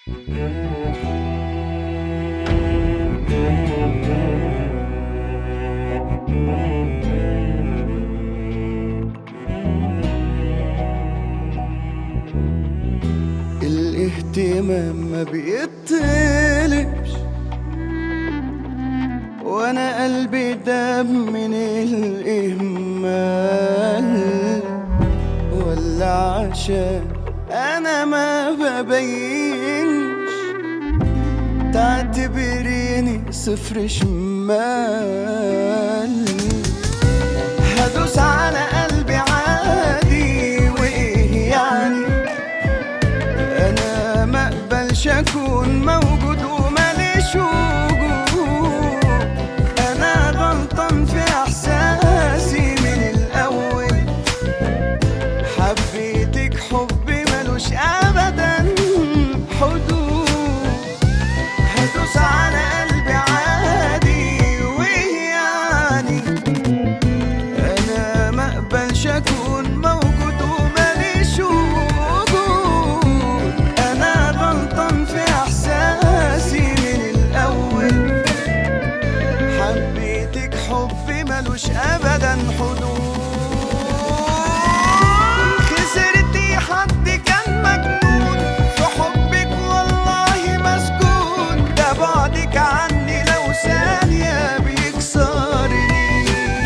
الاهتمام ما بيطلبش وانا قلبي داب من الاهمال ولا عشان انا ما ببينش تعتبريني صفر شمال هدوس على قلبي عادي وايه يعني انا ما اقبلش اكون موجود وماليش وجود انا غلطان في احساسي من الاول حبيتك حب ملوش ابدا حدود هدوس على قلبي عادي وايه يعني انا ما اقبلش اكون موجود وماليش وجود انا غلطان في احساسي من الاول حبيتك حب ملوش ابدا حدود خسرتي حد كان مجنون في حبك والله مسجون ده بعدك عني لو ثانية بيكسرني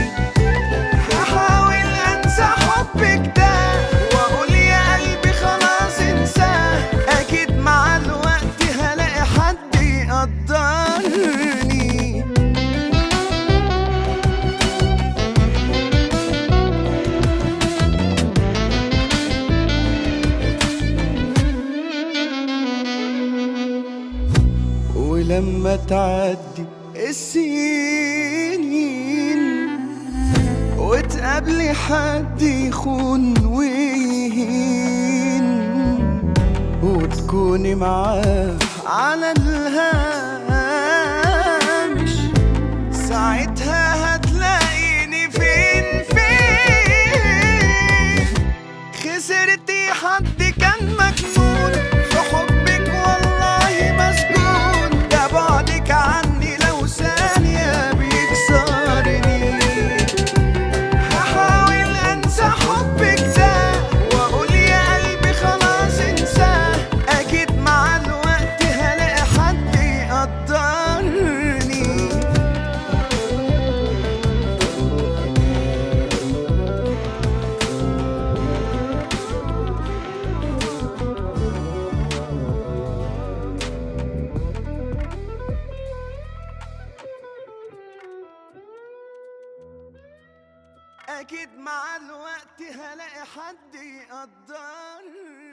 هحاول انسى حبك ده واقول يا قلبي خلاص انساه اكيد مع الوقت هلاقي حد يقدرني ولما تعدي السنين وتقابلي حد يخون ويهين وتكوني معاه على الهامش ساعتها هتلاقيني فين فين خسرتي حد كان مجنون في حبك والله مسجون ده بعدك عني لو ثانية بيكسرني هحاول انسى حبك ده واقول يا قلبي خلاص انساه اكيد مع الوقت هلاقي حد يقدرني أكيد مع الوقت هلاقي حد يقدرني